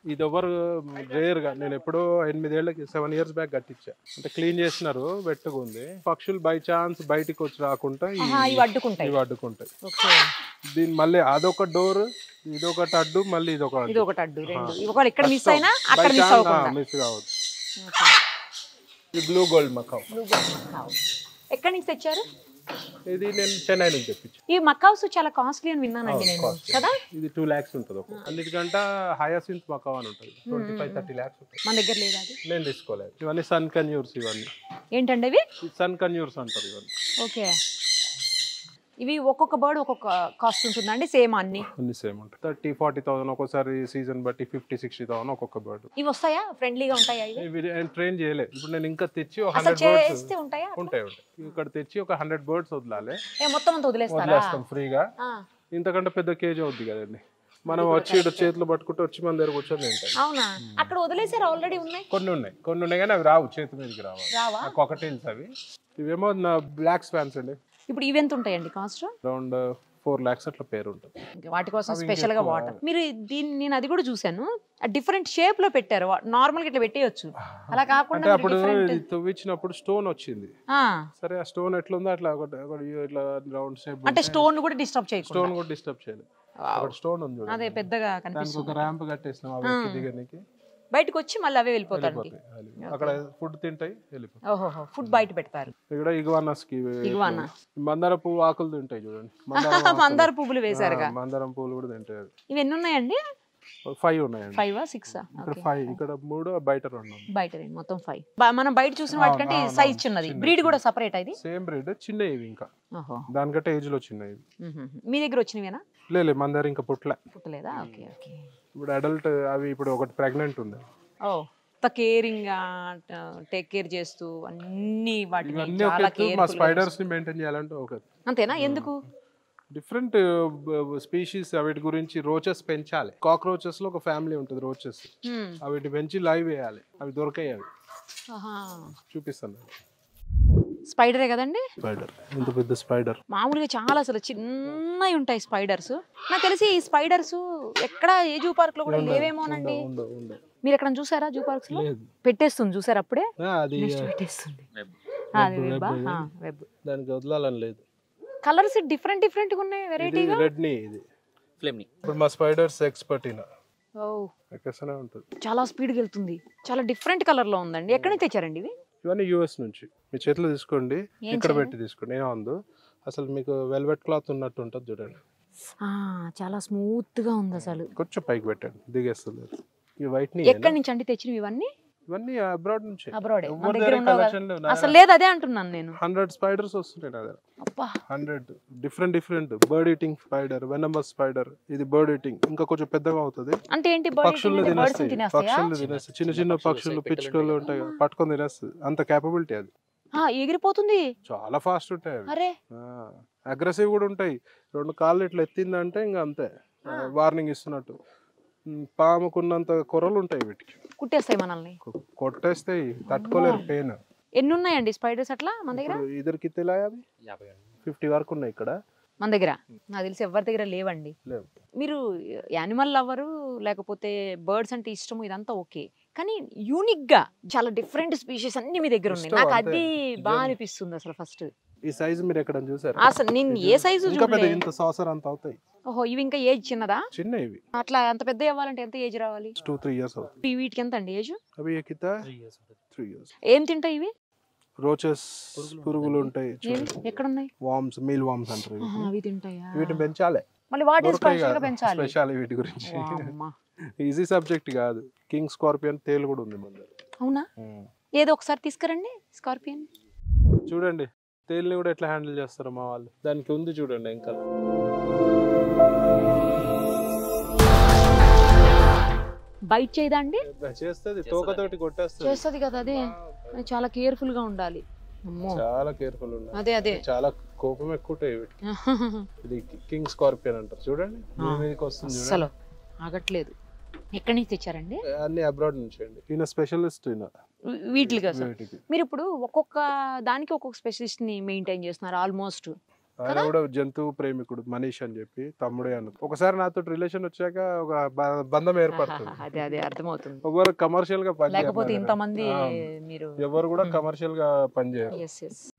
ఇది ఎవరు రేర్ గా నేను ఎప్పుడో ఎనిమిదేళ్ళకి సెవెన్ ఇయర్స్ బ్యాక్ కట్టించా అంటే క్లీన్ చేసినారు వెట్టుగా ఉంది పక్షులు బై ఛాన్స్ బయటికి వచ్చి రాకుండా ఈ- ఆహా, ఇవి అడ్డుకుంటాయి ఇవి అడ్డుకుంటాయి ఓకే దీని మళ్ళీ అదొక డోర్ ఇదొకటి అడ్డు మళ్ళీ ఇదొక ఇది ఒకటి అడ్డు రెండు ఒకవేళ ఇక్కడ మిస్ అయినా అక్కడ మిస్ అవ్వకుండా మిస్ కావచ్చు ఓకే. ఈ blue gold macaw Blue gold macaw. ఎక్కడి నుంచి తెచ్చారు ఇది నేను చెన్నై నుంచి తెప్పించా ఈ మకావ్స్ చాలా కాస్ట్లీ అని విన్నానండి నేను costly. కదా ఇది టూ ల్యాక్స్ ఉంటుంది ఒక అన్నిటికంటే హయాసిన్స్ మకావ్ అని ఉంటుంది ట్వంటీ ఫైవ్ థర్టీ ల్యాక్స్ ఉంటుంది మన దగ్గర లేదా అది నేను తీసుకోలేదు ఇవన్నీ సన్ కన్యూర్స్ ఇవన్నీ ఏంటండి ఇవి సన్ కన్యూర్స్ అంటారు ఇవన్నీ ఓకే ఇవి ఒక్కొక్క బర్డ్ ఒక్కొక్క కాస్ట్ ఉంటుందండి సేమ్ అన్ని అన్ని సేమ్ ఉంటాయి థర్టీ ఫార్టీ థౌసండ్ ఒక్కోసారి సీజన్ బట్టి ఫిఫ్టీ సిక్స్టీ థౌసండ్ ఒక్కొక్క బర్డ్ ఇవి వస్తాయా ఫ్రెండ్లీగా ఉంటాయా ఇవి ఇవి నేను ట్రైన్ చేయలేదు ఇప్పుడు నేను ఇంకా తెచ్చి ఒక అసలు హండ్రెడ్ బర్డ్స్ చేస్తే ఉంటాయా ఉంటాయి ఉంటాయి ఇక్కడ తెచ్చి ఒక హండ్రెడ్ బర్డ్స్ వదలాలి ఏ మొత్తం అంతా వదిలేస్తారా వదిలేస్తాం ఫ్రీగా ఆ, ఇంతకంటే పెద్ద కేజీ అవుద్ది కదండి మనం వచ్చి ఇక్కడ చేతులు పట్టుకుంటూ వచ్చి మన దగ్గర కూర్చొని తింటాం అవునా అక్కడ వదిలేసారు ఆల్రెడీ ఉన్నాయి కొన్ని ఉన్నాయి కొన్ని ఉన్నాయి కానీ అవి రావు చేతి మీదకి రావాలి రావా కాకటైల్స్ అవి ఇవేమో నా బ్లాక్ స్పాన్స్ అండి ఇప్పుడు ఇవి ఎంత ఉంటాయండి కాస్ట్ అరౌండ్ ఫోర్ ల్యాక్స్ అట్లా పేరు ఉంటుంది వాటి కోసం స్పెషల్ గా వాటర్ మీరు దీన్ని నేను అది కూడా చూశాను డిఫరెంట్ షేప్ లో పెట్టారు నార్మల్ గా ఇట్లా పెట్టేయచ్చు అలా కాకుండా అంటే మీరు అప్పుడు different- ఇది తవ్వించినప్పుడు స్టోన్ వచ్చింది ఆ, సరే ఆ స్టోన్ ఎట్లుందో అట్లా ఒకటి ఒకటి ఇట్లా రౌండ్ షేప్ అంటే స్టోన్ కూడా డిస్టర్బ్ చేయకుండా స్టోన్ కూడా డిస్టర్బ్ చేయలేదు అక్కడ స్టోన్ ఉంది చూడండి. అదే పెద్దగా దానికి కనిపిస్తుంది ఒక ర్యాంప్ కట్టేసినాం అవి ఎక్కి దిగనికి బయటకు వచ్చి మళ్ళీ అవే వెళ్ళిపోతాడు వెళ్ళిపోతాయి అక్కడ ఫుడ్ తింటాయి వెళ్ళిపోతాయి ఓహో ఫుడ్ బయట పెడతారు ఇక్కడ ఇగువానాస్ కి ఇగువానా. మందార పువ్వు ఆకులు తింటాయి చూడండి మందారం ఆకులు. మందార పువ్వులు వేశారుగా ఆ, మందారం పువ్వులు కూడా తింటాయి అవి. ఇవి ఎన్ని ఉన్నాయండి ఫైవ్ ఉన్నాయండి ఫైవ్ సిక్స్ ఇక్కడ ఫైవ్ ఇక్కడ మూడు బయట రెండు ఉన్నాయి బయట రెండు, మొత్తం ఫైవ్ మనం బయట చూసిన వాటికంటే అవును, సైజ్ అవును. చిన్నది చిన్నది, బ్రీడ్ కూడా సపరేట్ ఇది సేమ్ బ్రీడ్ చిన్నవి ఇవి ఇంకా ఓహో దానికంటే ఏజ్ లో చిన్నవి మ్మ్. మీ దగ్గర వచ్చినవేనా లేదు మందార ఇంకా పుట్లే పుట్టలేదా ఓకే ఓకే ఇప్పుడు అడల్ట్ అవి ఇప్పుడు ఒకటి ప్రెగ్నెంట్ ఉంది ఓ అంత కేరింగ్ టేక్ కేర్ చేస్తూ అన్ని వాటిని ఇవన్నీ ఒక చాలా ఎత్తు, మా కేర్ఫుల్ స్పైడర్స్ ని మెయింటైన్ చేయాలంటే ఒక అంతేనా ఎందుకు డిఫరెంట్ స్పీషీస్ వీటి గురించి రోచెస్ పెంచాలి కాక్రోచెస్ లో ఒక ఫ్యామిలీ ఉంటుంది రోచెస్ మ్మ్. వీటి పెంచి లైవ్ వేయాలి అవి దొరకాయి అవి ఆహా. చూపిస్తాను స్పైడరే కదండి స్పైడర్ ఇంత పెద్ద స్పైడర్ మామూలుగా చాలా అసలు చిన్నవి ఉంటాయి స్పైడర్స్ నాకు తెలిసి ఈ స్పైడర్స్ ఎక్కడ ఏ జూ పార్క్ లో కూడా లేవేమోనండి ఉండవు ఉండవు మీరు ఎక్కడ చూసారా జూ పార్క్స్ లో లేదు పెట్టేస్తుంది చూసారా అప్పుడే ఆ, అది నెక్స్ట్ పెట్టేస్తుంది Web. ఆ, అది Web, వెబ్బా web. వెబ్ దానికి వదలాలని లేదు కలర్స్ డిఫరెంట్ డిఫరెంట్ గా ఉన్నాయి ఇది వెరైటీగా రెడ్ ని ఇది ఫ్లేమ్ని ఇప్పుడు మా స్పైడర్స్ ఎక్స్పర్ట్ ఇన ఓ ఎక్కసనే ఉంటుంది చాలా స్పీడ్గా వెళ్తుంది చాలా డిఫరెంట్ కలర్ లో ఉందండి ఎక్కడి నుంచి తెచ్చారండి ఇవి ఇవన్నీ యూఎస్ నుంచి మీ చేతిలో తీసుకోండి ఏం ఇక్కడ చేయాలి? పెట్టి తీసుకోండి ఏముందో అసలు మీకు వెల్వెట్ క్లాత్ ఉన్నట్టు ఉంటుంది చూడండి ఆ, చాలా స్మూత్ గా ఉంది అసలు కొంచెం పైకి పెట్టండి దిగేస్తుంది ఈ వైట్ ని ఎక్కడి నుంచి అండి తెచ్చినవి ఇవన్నీ ఇవన్నీ అబ్రాడ్ నుంచి అబ్రాడే మన ఎవరి దగ్గర దగ్గర ఉండవు కదా. collection లేవు. నా అసలు లేదు అదే అంటున్నాను నేను హండ్రెడ్ స్పైడర్స్ వస్తుంటాయి నా దగ్గర అబ్బా hundred different different bird eating spider venomous spider ఇది బర్డ్ ఈటింగ్ ఇంకా కొంచెం పెద్దగా అవుతుంది అంటే ఏంటి పక్షులు బర్డ్స్ తినేస్తాయి తినేస్తాయా పక్షులు తినేస్తాయి చిన్న చిన్న పక్షులు పక్షులు వస్తాయి, పిచ్చుకలు పిట్టలు ఉంటాయి కదా, పట్టుకొని తినేస్తుంది అంత క్యాపబిలిటీ అది ఆ, ఎగిరిపోతుంది చాలా ఫాస్ట్ ఉంటాయి అవి అరే అగ్రెసివ్ కూడా ఉంటాయి రెండు కాళ్ళు ఇట్లా ఎత్తిందంటే ఇంకా అంతే వార్నింగ్ ఇస్తున్నట్టు ఉమ్, పాముకున్నంత కొరలు ఉంటాయి వీటికి కుట్టేస్తాయి మనల్ని కొ- కొట్టేస్తాయి తట్టుకోలేరు పెయిన్ ఎన్ని ఉన్నాయండి స్పైడర్స్ అట్లా మన దగ్గర ఇప్పుడు ఇద్దరికి తెలా అవి యాభై అండి ఫిఫ్టీ వరకు ఉన్నాయి ఇక్కడ మన దగ్గర నాకు తెలిసి ఎవరి దగ్గర లేవండి లేవు మీరు యానిమల్ లవరు లేకపోతే బర్డ్స్ అంటే ఇష్టము ఇదంతా ఓకే కానీ యూనిక్ గా చాలా డిఫరెంట్ స్పీషీస్ అన్ని మీ దగ్గర ఉన్నాయి ఇష్టం నాకు అంతే. అది బాగా నిజంగా. అనిపిస్తుంది అసలు ఫస్ట్ ఈ సైజ్ మీరు ఎక్కడ చూసారు అసలు నేను ఏ సైజు ఇంకా పెద్ద చూడలే ఇంత సాసర్ అంత అవుతాయి ఓహో ఇవి ఇంకా ఏజ్ చిన్నదా చిన్న ఇవి అట్లా అంత పెద్ద అవ్వాలంటే ఎంత ఏజ్ రావాలి టూ త్రీ ఇయర్స్ అవుతాయి ఈ వీటికి ఎంత అండి ఏజ్ అవి ఎక్కితే త్రీ ఇయర్స్ ఉంటుంది త్రీ ఇయర్స్ ఏం తింటాయి ఇవి రోచెస్ పురుగులు పురుగులు ఉంటాయి ఏవి? ఎక్కడున్నాయి వామ్స్ మీల్ వామ్స్ అంటారు ఆహా, వీటిని. అవి తింటాయా వీటిని పెంచాలి మళ్ళీ వాటి స్పెషల్ గా పెంచాలి స్పెషల్ వీటి గురించి వామ్మా. ఈజీ సబ్జెక్ట్ కాదు కింగ్ స్కార్పియన్ తేలు కూడా ఉంది మన దగ్గర. అవునా ఏదో ఒకసారి తీసుకురండి స్కార్పియన్ చూడండి తేలిని కూడా ఎట్లా హ్యాండిల్ చేస్తారు మా వాళ్ళు దానికి ఉంది చూడండి ఇంకా బైట్ చేయదా అండి చేస్తుంది తోకతోటి కొట్టేస్తుంది చేస్తుంది కదా అదే కానీ చాలా కేర్ఫుల్ గా ఉండాలి అమ్మో చాలా కేర్ఫుల్ ఉండాలి అదే అదే చాలా కోపం ఎక్కువ ఉంటాయి వీటికి ఇది కింగ్ స్కార్పియన్ అంటారు చూడండి దీని మీదకి వస్తుంది చూడండి అసలు ఆగట్లేదు ఎక్కడి నుంచి తెచ్చారండి అన్ని అబ్రాడ్ నుంచి అండి ఈయన స్పెషలిస్ట్ ఈయన వీ- వీటికి అసలు వీటికి మీరు ఇప్పుడు ఒక్కొక్క దానికి ఒక్కొక్క స్పెషలిస్ట్ ని మెయింటైన్ చేస్తున్నారు ఆల్మోస్ట్ ఆయన కూడా జంతువు ప్రేమికుడు మనీష్ అని చెప్పి తమ్ముడే అన్న ఒకసారి నాతో రిలేషన్ వచ్చాక ఒక బ- బంధం ఏర్పడుతుంది అదే అదే అర్థమవుతుంది ఎవరు కమర్షియల్ గా పని లేకపోతే చేయరు. ఇంతమంది ఆ. మీరు ఎవరు కూడా మ్మ్. కమర్షియల్ గా పనిచేయరు ఎస్ ఎస్